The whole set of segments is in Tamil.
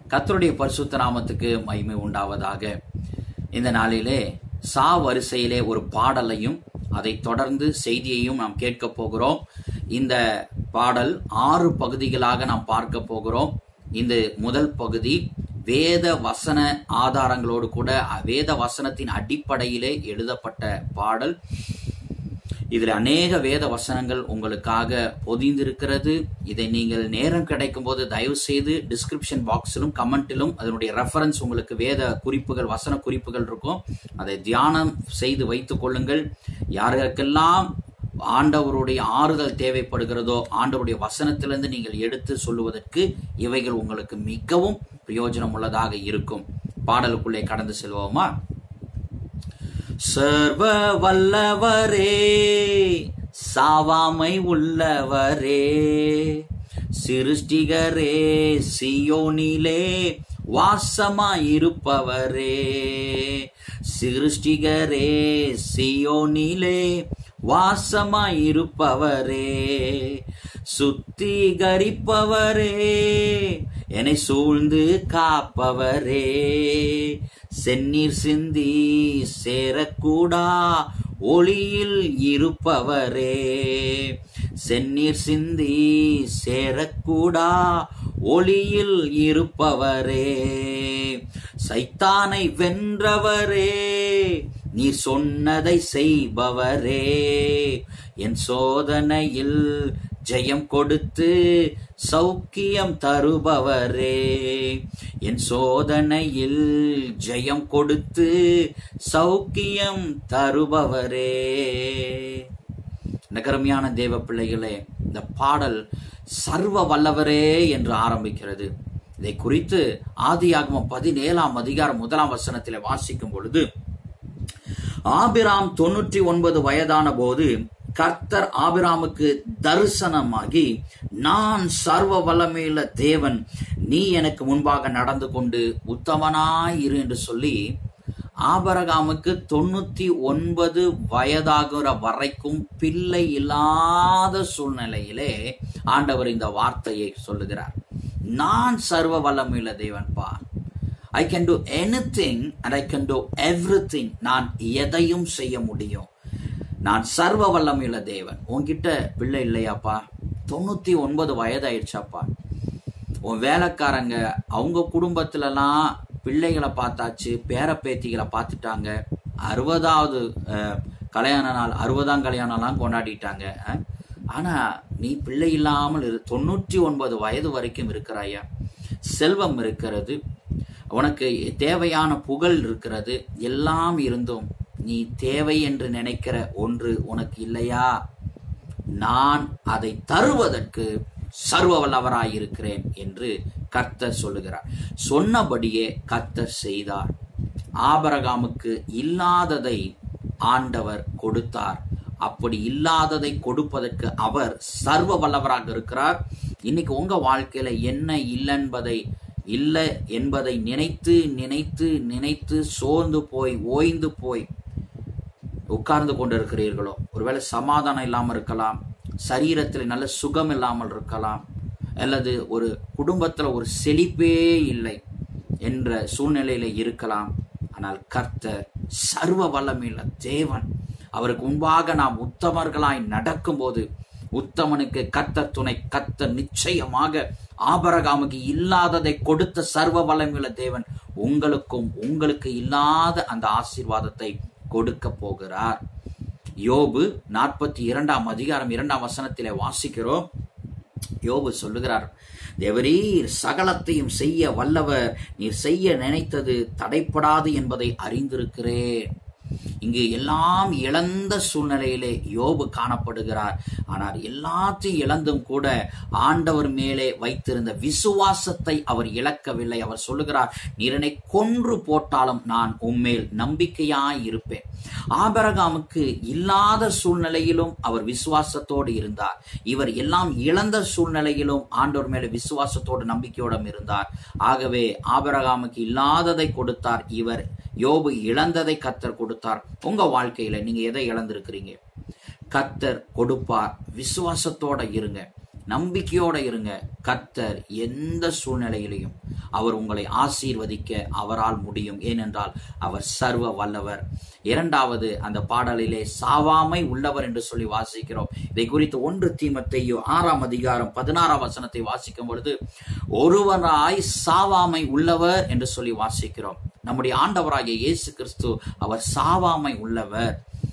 கர்த்தருடைய பரிசுத்த நாமத்துக்கு மகிமை உண்டாவதாக இந்த நாளிலே சா வரிசையிலே ஒரு பாடலையும் அதை தொடர்ந்து செய்தியையும் நாம் கேட்க போகிறோம் இந்த பாடல் ஆறு பகுதிகளாக நாம் பார்க்க போகிறோம் இந்த முதல் பகுதி வேத வசன ஆதாரங்களோடு கூட வேத வசனத்தின் அடிப்படையிலே எழுதப்பட்ட பாடல் இதில் அநேக வேத வசனங்கள் உங்களுக்காக பொதிந்திருக்கிறது இதை நீங்கள் நேரம் கிடைக்கும் போது தயவு செய்து டிஸ்கிரிப்ஷன் பாக்ஸிலும் கமெண்டிலும் அதனுடைய ரெஃபரன்ஸ் உங்களுக்கு வேத குறிப்புகள் வசன குறிப்புகள் இருக்கும் அதை தியானம் செய்து வைத்துக் கொள்ளுங்கள் யாருக்கெல்லாம் ஆண்டவருடைய ஆறுதல் தேவைப்படுகிறதோ ஆண்டவருடைய வசனத்திலிருந்து நீங்கள் எடுத்து சொல்லுவதற்கு இவைகள் உங்களுக்கு மிகவும் பிரயோஜனம் உள்ளதாக இருக்கும் பாடலுக்குள்ளே கடந்து செல்வோமா சர்வ வல்லவரே சாவாமை உள்ளவரே சிருஷ்டிகரே சியோனிலே வாசமாயிருப்பவரே சிருஷ்டிகரே சியோனிலே வாசமாயிருப்பவரே சுத்திகரிப்பவரே என்னை சூழ்ந்து காப்பவரே செந்நீர் சிந்தி சேரக்கூடா ஒளியில் இருப்பவரே செந்நீர் சிந்தி சேரக்கூடா ஒளியில் இருப்பவரே சைத்தானை வென்றவரே நீ சொன்னதை செய்பவரே என் சோதனையில் ஜெயம் கொடுத்து சௌக்கியம் தருபவரே என் சோதனையில் ஜெயம் கொடுத்து சௌக்கியம் தருபவரே நகரமையான தேவ பிள்ளைகளே இந்த பாடல் சர்வ வல்லவரே என்று ஆரம்பிக்கிறது இதை குறித்து ஆதியாகமம் பதினேழாம் அதிகாரம் முதலாம் வசனத்திலே வாசிக்கும் பொழுது ஆபிராம் தொன்னூற்றி ஒன்பது வயதான போது கர்த்தர் ஆபிராமுக்கு தரிசனமாகி நான் சர்வ வல்லமையுள்ள தேவன் நீ எனக்கு முன்பாக நடந்து கொண்டு உத்தமனாயிரு என்று சொல்லி ஆபரகாமுக்கு தொண்ணூத்தி ஒன்பது வயதாகிற வரைக்கும் பிள்ளை இல்லாத சூழ்நிலையிலே ஆண்டவர் இந்த வார்த்தையை சொல்லுகிறார் நான் சர்வ வல்லமையுள்ள தேவன் for I can do anything and I can do everything நான் எதையும் செய்ய முடியும் நான் சர்வ வல்லமையுள்ள தேவன் உன்கிட்ட பிள்ளை இல்லையாப்பா தொண்ணூத்தி ஒன்பது வயதாயிடுச்சாப்பா உன் வேலைக்காரங்க அவங்க குடும்பத்துலலாம் பிள்ளைகளை பார்த்தாச்சு பேர பேத்திகளை பார்த்துட்டாங்க அறுபதாவது கல்யாண நாள் அறுபதாம் கல்யாணம்லாம் கொண்டாடிட்டாங்க ஆனா நீ பிள்ளை இல்லாமல் இரு தொண்ணூற்றி ஒன்பது வயது வரைக்கும் இருக்கிறாயா செல்வம் இருக்கிறது உனக்கு தேவையான புகழ் இருக்கிறது எல்லாம் இருந்தும் நீ தேவை என்று நினைக்கிற ஒன்று உனக்கு இல்லையா நான் அதை தருவதற்கு சர்வ வல்லவராயிருக்கிறேன் என்று கர்த்தர் சொல்லுகிறார் சொன்னபடியே கர்த்தர் செய்தார் ஆபரகாமுக்கு இல்லாததை ஆண்டவர் கொடுத்தார் அப்படி இல்லாததை கொடுப்பதற்கு அவர் சர்வ வல்லவராக இருக்கிறார் இன்னைக்கு உங்க வாழ்க்கையில என்ன இல்லைன்பதை இல்லை என்பதை நினைத்து நினைத்து நினைத்து சோர்ந்து போய் ஓய்ந்து போய் உட்கார்ந்து கொண்டிருக்கிறீர்களோ ஒருவேளை சமாதானம் இல்லாமல் இருக்கலாம் சரீரத்தில் நல்ல சுகம் இல்லாமல் இருக்கலாம் அல்லது ஒரு குடும்பத்தில் ஒரு செழிப்பே இல்லை என்ற சூழ்நிலையில இருக்கலாம் ஆனால் கர்த்தர் சர்வ வல்லமையுள்ள தேவன் அவருக்கு முன்பாக நாம் உத்தமர்களாய் நடக்கும்போது உத்தமனுக்கு கர்த்தர் துணை கர்த்தர் நிச்சயமாக ஆபரகாமுக்கு இல்லாததை கொடுத்த சர்வ வல்லமையுள்ள தேவன் உங்களுக்கும் உங்களுக்கு இல்லாத அந்த ஆசீர்வாதத்தை கொடுக்க போகிறார் யோபு நாற்பத்தி இரண்டாம் அதிகாரம் இரண்டாம் வசனத்திலே வாசிக்கிறோம் யோபு சொல்லுகிறார் தேவரீர் சகலத்தையும் செய்ய வல்லவர் நீர் செய்ய நினைத்தது தடைப்படாது என்பதை அறிந்திருக்கிறேன் இங்கு எல்லாம் இழந்த சூழ்நிலையிலே யோபு காணப்படுகிறார் ஆனால் எல்லாத்தையும் இழந்தும் கூட ஆண்டவர் மேலே வைத்திருந்த விசுவாசத்தை அவர் இழக்கவில்லை அவர் சொல்லுகிறார் நீரனை கொன்று போட்டாலும் நான் உம்மேல் நம்பிக்கையாய் இருப்பேன் ஆபரகாமுக்கு இல்லாத சூழ்நிலையிலும் அவர் விசுவாசத்தோடு இருந்தார் இவர் எல்லாம் இழந்த சூழ்நிலையிலும் ஆண்டவர் மேலே விசுவாசத்தோடு நம்பிக்கையோடும் இருந்தார் ஆகவே ஆபரகாமுக்கு இல்லாததை கொடுத்தார் இவர் யோபு இழந்ததை கத்தர் கொடுத்தார் உங்க வாழ்க்கையில நீங்க எதை இழந்திருக்கிறீங்க கத்தர் கொடுப்பார் விசுவாசத்தோட இருங்க நம்பிக்கையோட இருங்க கர்த்தர் எந்த சூழ்நிலையிலையும் அவர் உங்களை ஆசீர்வதிக்க அவரால் முடியும் ஏனென்றால் அவர் சர்வ வல்லவர் இரண்டாவது அந்த பாடலிலே சாவாமை உள்ளவர் என்று சொல்லி வாசிக்கிறோம் இதை குறித்து ஒன்று தீமத்தையோ ஆறாம் அதிகாரம் பதினாறாம் வசனத்தை வாசிக்கும் பொழுது ஒருவராய் சாவாமை உள்ளவர் என்று சொல்லி வாசிக்கிறோம் நம்முடைய ஆண்டவராகிய இயேசு கிறிஸ்து அவர் சாவாமை உள்ளவர்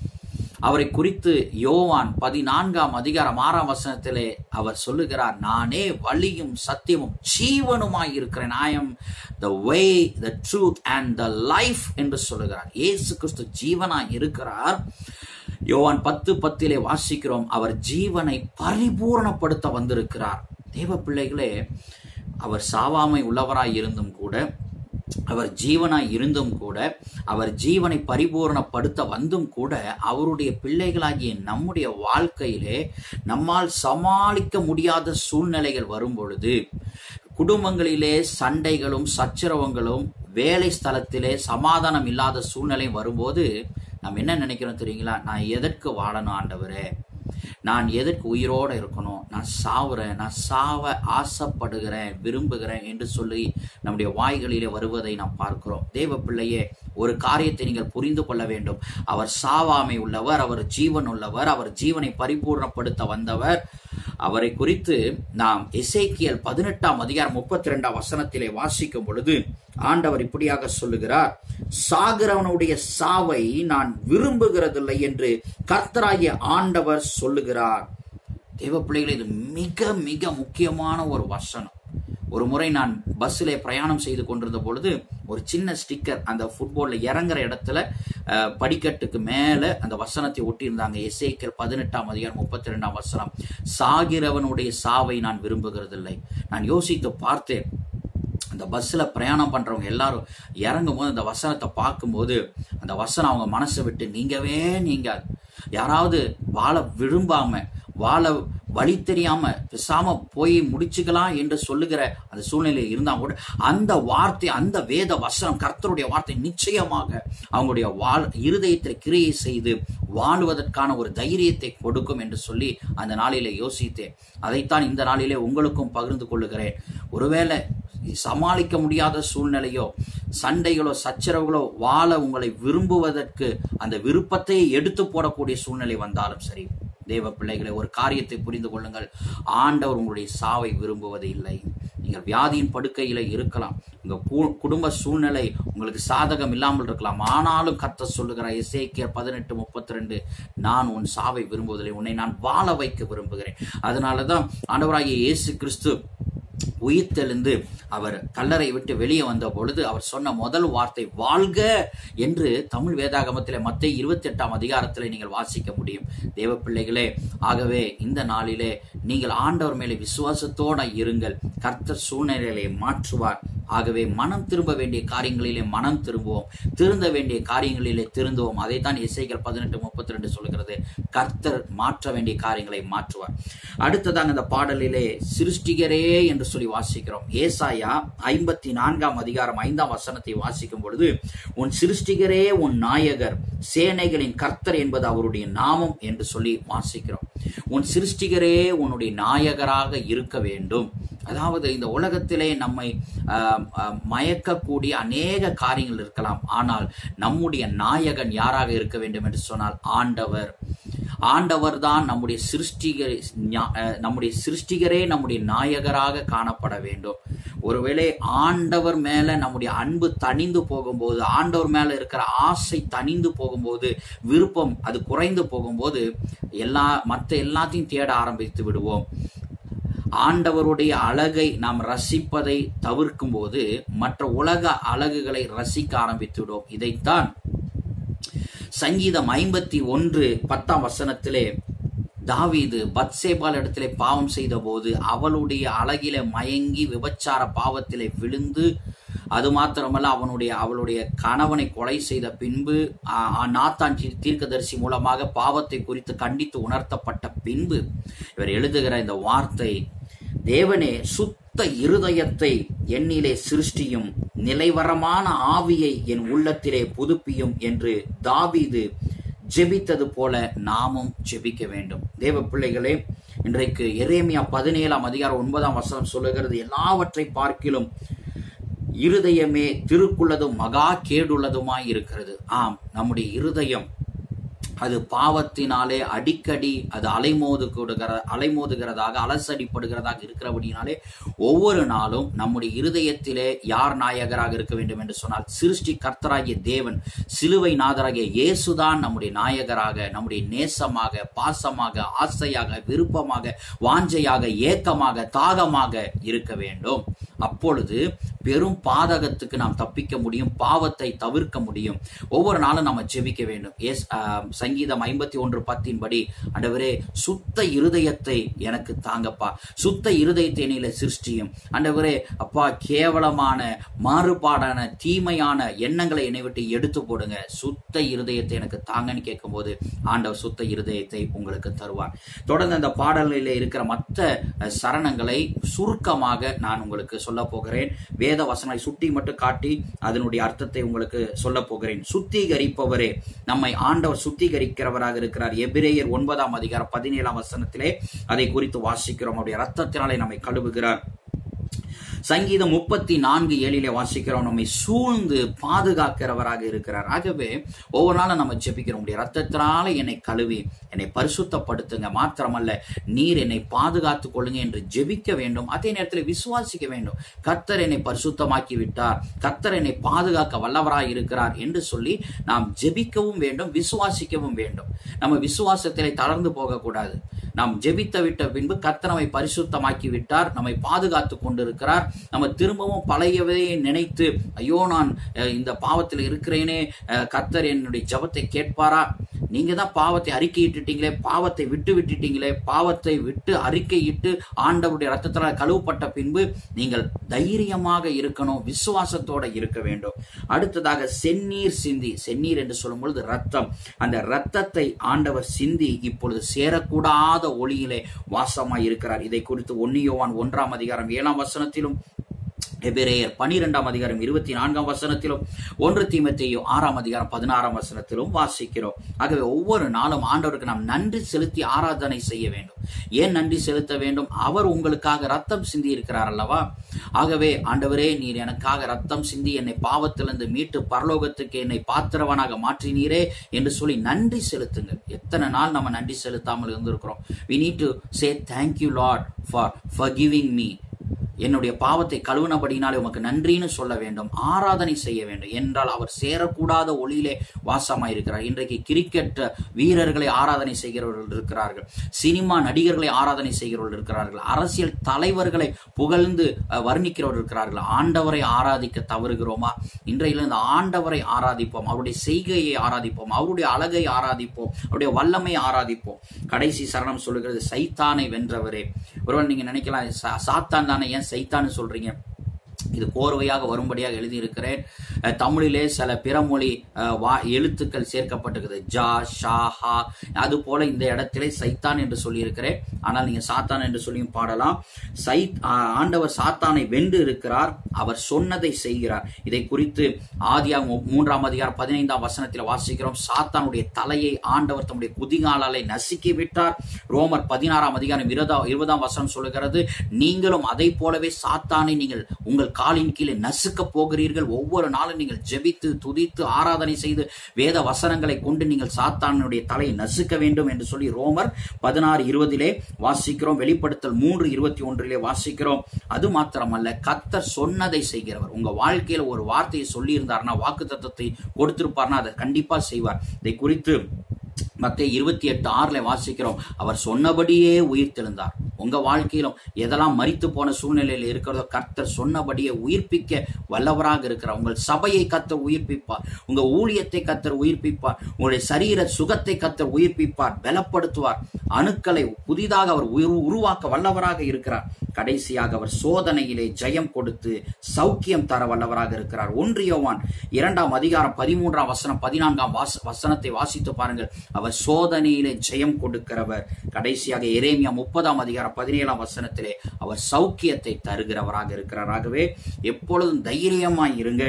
அவரை குறித்து யோவான் பதினான்காம் அதிகாரம் ஆறாம் வசனத்திலே அவர் சொல்லுகிறார் நானே வழியும் சத்தியமும் ஜீவனுமாய் இருக்கிறேன் I am the way the truth and the life என்று சொல்லுகிறார் இயேசு கிறிஸ்து ஜீவனாய் இருக்கிறார் யோவான் பத்து பத்திலே வாசிக்கிறோம் அவர் ஜீவனை பரிபூரணப்படுத்த வந்திருக்கிறார் தேவ பிள்ளைகளே அவர் சாவாமை உள்ளவராய் இருந்தும் கூட அவர் ஜீவனாய் இருந்தும் கூட அவர் ஜீவனை பரிபூரணப்படுத்த வந்தும் கூட அவருடைய பிள்ளைகளாகிய நம்முடைய வாழ்க்கையிலே நம்மால் சமாளிக்க முடியாத சூழ்நிலைகள் வரும் பொழுது குடும்பங்களிலே சண்டைகளும் சச்சரவங்களும் வேலை ஸ்தலத்திலே சமாதானம் இல்லாத சூழ்நிலை வரும்போது நாம் என்ன நினைக்கிறோம் தெரியுங்களா நான் எதற்கு வாழணும் ஆண்டவரே நான் எதற்கு உயிரோட இருக்கணும் நான் சாவுறேன் நான் சாவ ஆசைப்படுகிறேன் விரும்புகிறேன் என்று சொல்லி நம்முடைய வாய்களிலே வருவதை நாம் பார்க்கிறோம் தேவ பிள்ளையே ஒரு காரியத்தை நீங்கள் புரிந்து கொள்ள வேண்டும் அவர் சாவாமை உள்ளவர் அவர் ஜீவன் உள்ளவர் அவர் ஜீவனை பரிபூர்ணப்படுத்த வந்தவர் அவரை குறித்து நாம் எசேக்கியல் பதினெட்டாம் அதிகாரம் முப்பத்தி ரெண்டாம் வசனத்திலே வாசிக்கும் பொழுது ஆண்டவர் இப்படியாக சொல்லுகிறார் சாகிறவனுடைய சாவை நான் விரும்புகிறதில்லை என்று கர்த்தராகிய ஆண்டவர் சொல்லுகிறார் தேவ பிள்ளைகளே இது மிக மிக முக்கியமான ஒரு வசனம் ஒரு முறை நான் பஸ்ஸில் பிரயாணம் செய்து கொண்டிருந்த பொழுது ஒரு சின்ன ஸ்டிக்கர் அந்த ஃபுட்பால்ல இறங்குற இடத்துல அஹ், படிக்கட்டுக்கு மேல அந்த வசனத்தை ஒட்டியிருந்தாங்க எஸ்ஐக்கல் பதினெட்டாம் அதிகாரம் முப்பத்தி ரெண்டாம் வசனம் சாகிறவனுடைய சாவை நான் விரும்புகிறதில்லை நான் யோசித்து பார்த்தேன் அந்த பஸ்ஸில் பிரயாணம் பண்றவங்க எல்லாரும் இறங்கும் போது அந்த வசனத்தை பார்க்கும்போது அந்த வசனம் அவங்க மனசை விட்டு நீங்கவே நீங்காது யாராவது வாழ விரும்பாம வாழ வழி தெரியாம பேசாம போய் முடிச்சுக்கலாம் என்று சொல்லுகிற அந்த சூழ்நிலை இருந்தா கூட அந்த வார்த்தை அந்த வேத வசனம் கர்த்தருடைய வார்த்தை நிச்சயமாக அவங்களுடைய வாழ் இருதயத்தில் கிரியை செய்து வாழுவதற்கான ஒரு தைரியத்தை கொடுக்கும் என்று சொல்லி அந்த நாளிலே யோசித்தேன் அதைத்தான் இந்த நாளிலே உங்களுக்கும் பகிர்ந்து கொள்ளுகிறேன் ஒருவேளை சமாளிக்க முடியாத சூழ்நிலையோ சண்டைகளோ சச்சரவுகளோ வாழ உங்களை விரும்புவதற்கு அந்த விருப்பத்தை எடுத்து போடக்கூடிய சூழ்நிலை வந்தாலும் சரி தேவ பிள்ளைகளை ஒரு காரியத்தை புரிந்து கொள்ளுங்கள் ஆண்டவர் உங்களுடைய சாவை விரும்புவது இல்லை நீங்கள் வியாதியின் படுக்கையில இருக்கலாம் உங்க கு- குடும்ப சூழ்நிலை உங்களுக்கு சாதகம் இல்லாமல் இருக்கலாம் ஆனாலும் கத்த சொல்லுகிறார் எசேக்கியர் பதினெட்டு முப்பத்தி ரெண்டு நான் உன் சாவை விரும்புவதில்லை உன்னை நான் வாழ வைக்க விரும்புகிறேன் அதனாலதான் ஆண்டவராகிய இயேசு கிறிஸ்து உயிர்த்தெழுந்து அவர் கல்லறை விட்டு வெளியே வந்த பொழுது அவர் சொன்ன முதல் வார்த்தை வாழ்க என்று தமிழ் வேதாகமத்திலே மத்திய இருபத்தி எட்டாம் அதிகாரத்திலே நீங்கள் வாசிக்க முடியும் தேவ பிள்ளைகளே ஆகவே இந்த நாளிலே நீங்கள் ஆண்டவர் மேலே விசுவாசத்தோட இருங்கள் கர்த்தர் சூழ்நிலைகளை மாற்றுவார் ஆகவே மனம் திரும்ப வேண்டிய காரியங்களிலே மனம் திரும்புவோம் திருந்த வேண்டிய காரியங்களிலே திருந்துவோம் அதைத்தான் இசைகள் பதினெட்டு முப்பத்தி ரெண்டு சொல்கிறது கர்த்தர் மாற்ற வேண்டிய காரியங்களை மாற்றுவார் அடுத்ததாக இந்த பாடலிலே சிருஷ்டிகரே என்று சொல்லி வாசிக்கிறோம் ஏசாயா ஐம்பத்தி நான்காம் அதிகாரம் ஐந்தாம் வசனத்தை வாசிக்கும் பொழுது உன் சிருஷ்டிகரே உன் நாயகர் சேனைகளின் கர்த்தர் என்பது அவருடைய நாமம் என்று சொல்லி வாசிக்கிறோம் உன் சிருஷ்டிகரே உன்னுடைய நாயகராக இருக்க வேண்டும் அதாவது இந்த உலகத்திலே நம்மை ஆஹ், ஆஹ், மயக்கக்கூடிய அநேக காரியங்கள் இருக்கலாம் ஆனால் நம்முடைய நாயகன் யாராக இருக்க வேண்டும் என்று சொன்னால் ஆண்டவர் ஆண்டவர் தான் நம்முடைய சிருஷ்டிகர் ஞா- அஹ், நம்முடைய சிருஷ்டிகரே நம்முடைய நாயகராக காணப்பட வேண்டும் ஒருவேளை ஆண்டவர் மேல நம்முடைய அன்பு தணிந்து போகும்போது ஆண்டவர் மேல இருக்கிற ஆசை தணிந்து போகும்போது விருப்பம் அது குறைந்து போகும்போது எல்லா மற்ற எல்லாத்தையும் தேட ஆரம்பித்து விடுவோம் ஆண்டவருடைய அழகை நாம் ரசிப்பதை தவிர்க்கும் போது மற்ற உலக அழகுகளை ரசிக்க ஆரம்பித்து விடுவோம் இதைத்தான் சங்கீதம் ஐம்பத்தி ஒன்று பத்தாம் வசனத்திலே தாவீது பத்சேபால் இடத்திலே பாவம் செய்த போது அவளுடைய அழகிலே மயங்கி விபச்சார பாவத்திலே விழுந்து அது மாத்திரமல்ல அவனுடைய அவளுடைய கணவனை கொலை செய்த பின்பு ஆ, ஆ, நாத்தான் தீ- தீர்க்கதரிசி மூலமாக பாவத்தை குறித்து கண்டித்து உணர்த்தப்பட்ட பின்பு இவர் எழுதுகிற இந்த வார்த்தை தேவனே சுத்த இருதயத்தை என்னிலே சிருஷ்டியும் நிலைவரமான ஆவியை என் உள்ளத்திலே புதுப்பியும் என்று தாவீது ஜெபித்தது போல நாமும் ஜெபிக்க வேண்டும் தேவ பிள்ளைகளே இன்றைக்கு எரேமியா பதினேழாம் அதிகாரம் ஒன்பதாம் வசனம் சொல்லுகிறது எல்லாவற்றை பார்க்கிலும் இருதயமே திருக்குள்ளதும் மகா கேடுள்ளதுமாய் இருக்கிறது ஆம் நம்முடைய இருதயம் அது பாவத்தினாலே அடிக்கடி அது அலைமோதுகிற அலைமோதுகிறதாக அலசடிப்படுகிறதாக இருக்கிறபடினாலே ஒவ்வொரு நாளும் நம்முடைய இருதயத்திலே யார் நாயகராக இருக்க வேண்டும் என்று சொன்னால் சிருஷ்டி கர்த்தராகிய தேவன் சிலுவை நாதராகிய இயேசுதான் நம்முடைய நாயகராக நம்முடைய நேசமாக பாசமாக ஆசையாக விருப்பமாக வாஞ்சையாக ஏக்கமாக தாகமாக இருக்க வேண்டும் அப்பொழுது பெரும் பாதகத்துக்கு நாம் தப்பிக்க முடியும் பாவத்தை தவிர்க்க முடியும் ஒவ்வொரு நாளும் நம்ம ஜெபிக்க வேண்டும் எஸ் ஆஹ், சங்கீதம் ஐம்பத்தி ஒன்று பத்தின் படி ஆண்டவரே சுத்த இருதயத்தை எனக்கு தாங்கப்பா சுத்த இருதயத்தை என்னில சிருஷ்டியும் ஆண்டவரே அப்பா கேவலமான மாறுபாடான தீமையான எண்ணங்களை என்னை விட்டு எடுத்து போடுங்க சுத்த இருதயத்தை எனக்கு தாங்கன்னு கேட்கும்போது ஆண்டவர் சுத்த இருதயத்தை உங்களுக்கு தருவார் தொடர்ந்து அந்த பாடலில் இருக்கிற மற்ற அஹ், சரணங்களை சுருக்கமாக நான் உங்களுக்கு சொல்ல போகிறேன் வேத வசனை சுட்டி மட்டும் காட்டி அதனுடைய அர்த்தத்தை உங்களுக்கு சொல்ல போகிறேன் சுத்திகரிப்பவரே நம்மை ஆண்டவர் சுத்திகரிக்கிறவராக இருக்கிறார் எபிரேயர் ஒன்பதாம் அதிகாரம் பதினேழாம் வசனத்திலே அதை குறித்து வாசிக்கிறோம் அவருடைய ரத்தத்தினாலே நம்மை கழுவுகிறார் சங்கீதம் முப்பத்தி நான்கு ஏழிலே வாசிக்கிறோம் நம்மை சூழ்ந்து பாதுகாக்கிறவராக இருக்கிறார் ஆகவே ஒவ்வொரு நாளும் நம்ம ஜெபிக்கிறோம் உடைய ரத்தத்தினால என்னை கழுவி என்னை பரிசுத்தப்படுத்துங்க மாத்திரமல்ல நீர் என்னை பாதுகாத்துக் கொள்ளுங்க என்று ஜெபிக்க வேண்டும் அதே நேரத்தில் விசுவாசிக்க வேண்டும் கர்த்தர் என்னை பரிசுத்தமாக்கி விட்டார் கர்த்தர் என்னை பாதுகாக்க வல்லவராய் இருக்கிறார் என்று சொல்லி நாம் ஜெபிக்கவும் வேண்டும் விசுவாசிக்கவும் வேண்டும் நம்ம விசுவாசத்திலே தளர்ந்து போகக்கூடாது நாம் ஜெபித்த விட்ட பின்பு கர்த்தர் நம்மை பரிசுத்தமாக்கி விட்டார் நம்மை பாதுகாத்து கொண்டிருக்கிறார் நம்ம திரும்பவும் பழையவே நினைத்து ஐயோ நான் அஹ், இந்த பாவத்தில் இருக்கிறேனே அஹ், கர்த்தர் என்னுடைய ஜெபத்தை கேட்பாரா நீங்க தான் பாவத்தை அறிக்கையிட்டுட்டீங்களே பாவத்தை விட்டு விட்டுட்டீங்களே பாவத்தை விட்டு அறிக்கையிட்டு ஆண்டவருடைய ரத்தத்தால் கழுவப்பட்ட பின்பு நீங்கள் தைரியமாக இருக்கணும் விசுவாசத்தோட இருக்க வேண்டும் அடுத்ததாக செந்நீர் சிந்தி செந்நீர் என்று சொல்லும் பொழுது ரத்தம் அந்த ரத்தத்தை ஆண்டவர் சிந்தி இப்பொழுது சேரக்கூடாத ஒளியிலே வாசமாய் இருக்கிறார் இதை குறித்து ஒன்னியோவான் ஒன்றாம் அதிகாரம் ஏழாம் வசனத்திலும் எபிரேயர் பனிரெண்டாம் அதிகாரம் இருபத்தி நான்காம் வசனத்திலும் ஒன்று தீமத்தையோ ஆறாம் அதிகாரம் பதினாறாம் வசனத்திலும் வாசிக்கிறோம் ஆகவே ஒவ்வொரு நாளும் ஆண்டவருக்கு நாம் நன்றி செலுத்தி ஆராதனை செய்ய வேண்டும் ஏன் நன்றி செலுத்த வேண்டும் அவர் உங்களுக்காக ரத்தம் சிந்தி இருக்கிறார் அல்லவா ஆகவே ஆண்டவரே நீர் எனக்காக ரத்தம் சிந்தி என்னை பாவத்திலிருந்து மீட்டு பரலோகத்துக்கு என்னை பாத்திரவனாக மாற்றினீரே என்று சொல்லி நன்றி செலுத்துங்கள் எத்தனை நாள் நம்ம நன்றி செலுத்தாமல் இருந்திருக்கிறோம் we need to say thank you lord for forgiving me என்னுடைய பாவத்தை கழுவுனபடினாலே உமக்கு நன்றின்னு சொல்ல வேண்டும் ஆராதனை செய்ய வேண்டும் என்றால் அவர் சேரக்கூடாத ஒளியிலே வாசமாயிருக்கிறார் இன்றைக்கு கிரிக்கெட் வீரர்களை ஆராதனை செய்கிறவர்கள் இருக்கிறார்கள் சினிமா நடிகர்களை ஆராதனை செய்கிறவர்கள் இருக்கிறார்கள் அரசியல் தலைவர்களை புகழ்ந்து அஹ், வர்ணிக்கிறவர்கள் இருக்கிறார்கள் ஆண்டவரை ஆராதிக்க தவறுகிறோமா இன்றையிலிருந்து ஆண்டவரை ஆராதிப்போம் அவருடைய செய்கையை ஆராதிப்போம் அவருடைய அழகை ஆராதிப்போம் அவருடைய வல்லமை ஆராதிப்போம் கடைசி சரணம் சொல்லுகிறது சைத்தானை வென்றவரே ஒருவன் நீங்க நினைக்கலாம் சா- சாத்தான் தானே ஏன் சைத்தான்னு சொல்றீங்க இது கோர்வையாக வரும்படியாக எழுதியிருக்கிறேன் அஹ், தமிழிலே சில பிறமொழி அஹ், வா எழுத்துக்கள் சேர்க்கப்பட்டிருக்குது ஜா ஷா ஹா அது போல இந்த இடத்திலே சைத்தான் என்று சொல்லியிருக்கிறேன் ஆனால் நீங்க சாத்தான் என்று சொல்லியும் பாடலாம் சை ஆ- ஆண்டவர் சாத்தானை வென்று இருக்கிறார் அவர் சொன்னதை செய்கிறார் இதை குறித்து ஆதியாகமம் மூன்றாம் அதிகாரம் பதினைந்தாம் வசனத்தில் வாசிக்கிறோம் சாத்தானுடைய தலையை ஆண்டவர் தம்முடைய குதிகாலாலை நசுக்கி விட்டார் ரோமர் பதினாறாம் அதிகாரம் இருபதாம் இருபதாம் வசனம் சொல்லுகிறது நீங்களும் அதை போலவே சாத்தானை நீங்கள் உங்கள் காலின் கீழே நசுக்க போகிறீர்கள் ஒவ்வொரு நாளும் நீங்கள் ஜெபித்து துதித்து ஆராதனை செய்து வேத வசனங்களை கொண்டு நீங்கள் சாத்தானுடைய தலையை நசுக்க வேண்டும் என்று சொல்லி ரோமர் பதினாறு இருபதிலே வாசிக்கிறோம் வெளிப்படுத்தல் மூன்று இருபத்தி ஒன்றிலே வாசிக்கிறோம் அது மாத்திரமல்ல கத்தர் சொன்னதை செய்கிறவர் உங்க வாழ்க்கையில ஒரு வார்த்தையை சொல்லி இருந்தார்னா வாக்கு தத்துவத்தை கொடுத்திருப்பார்னா அதை கண்டிப்பா செய்வார் இதை குறித்து மத்திய இருபத்தி எட்டு ஆறுல வாசிக்கிறோம் அவர் சொன்னபடியே உயிர் தெழுந்தார் உங்க வாழ்க்கையிலும் எதெல்லாம் மரித்து போன சூழ்நிலையில் இருக்கிறதோ கர்த்தர் சொன்னபடியே உயிர்ப்பிக்க வல்லவராக இருக்கிறார் உங்கள் சபையை கத்தர் உயிர்ப்பிப்பார் உங்க ஊழியத்தை கத்தர் உயிர்ப்பிப்பார் உங்களுடைய சரீர சுகத்தை கத்தர் உயிர்ப்பிப்பார் பலப்படுத்துவார் அணுக்களை புதிதாக அவர் உரு- உருவாக்க வல்லவராக இருக்கிறார் கடைசியாக அவர் சோதனையிலே ஜெயம் கொடுத்து சௌக்கியம் தர வல்லவராக இருக்கிறார் ஒன்றியோவான் இரண்டாம் அதிகாரம் பதிமூன்றாம் வசனம் பதினான்காம் வாச வசனத்தை வாசித்து பாருங்கள் அவர் சோதனையிலே ஜெயம் கொடுக்கிறவர் கடைசியாக எரேமியா முப்பதாம் அதிகாரம் பதினேழாம் வசனத்திலே அவர் சௌக்கியத்தை தருகிறவராக இருக்கிறார் ஆகவே எப்பொழுதும் தைரியமாய் இருங்க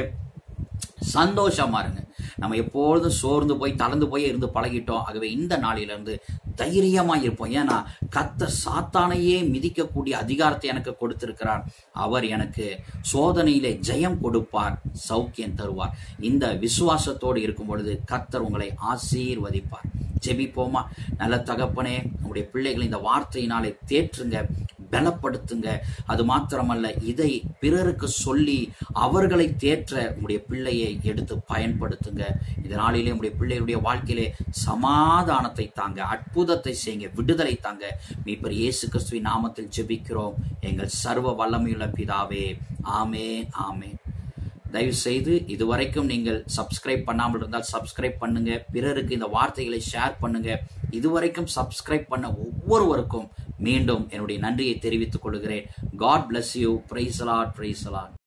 சந்தோஷமா இருங்க நம்ம எப்பொழுதும் சோர்ந்து போய் தளர்ந்து போய் இருந்து பழகிட்டோம் ஆகவே இந்த நாளிலிருந்து தைரியமா இருப்போம் ஏன்னா கத்த சாத்தானையே மிதிக்கக்கூடிய அதிகாரத்தை எனக்கு கொடுத்திருக்கிறார் அவர் எனக்கு சோதனையிலே ஜெயம் கொடுப்பார் சௌக்கியம் தருவார் இந்த விசுவாசத்தோடு இருக்கும் பொழுது கத்தர் உங்களை ஆசீர்வதிப்பார் ஜெபிப்போமா நல்ல தகப்பனே உங்களுடைய பிள்ளைகளை இந்த வார்த்தையினாலே தேற்றுங்க பலப்படுத்துங்க அது மாத்திரமல்ல இதை பிறருக்கு சொல்லி அவர்களை தேற்ற உங்களுடைய பிள்ளையை எடுத்து பயன்படுத்துங்க இந்த நாளிலே உங்களுடைய பிள்ளைகளுடைய வாழ்க்கையிலே சமாதானத்தை தாங்க அற்புதத்தை செய்யுங்க விடுதலை தாங்க மீப்பர் இயேசு கிறிஸ்துவின் நாமத்தில் ஜெபிக்கிறோம் எங்கள் சர்வ வல்லமையுள்ள பிதாவே ஆமேன் ஆமேன் தயவு செய்து இதுவரைக்கும் நீங்கள் சப்ஸ்கிரைப் பண்ணாமல் இருந்தால் சப்ஸ்கிரைப் பண்ணுங்க பிறருக்கு இந்த வார்த்தைகளை ஷேர் பண்ணுங்க இதுவரைக்கும் சப்ஸ்கிரைப் பண்ண ஒவ்வொருவருக்கும் மீண்டும் என்னுடைய நன்றியை தெரிவித்துக் கொள்கிறேன் காட் bless யூ பிரைசலாட் பிரைசலாட்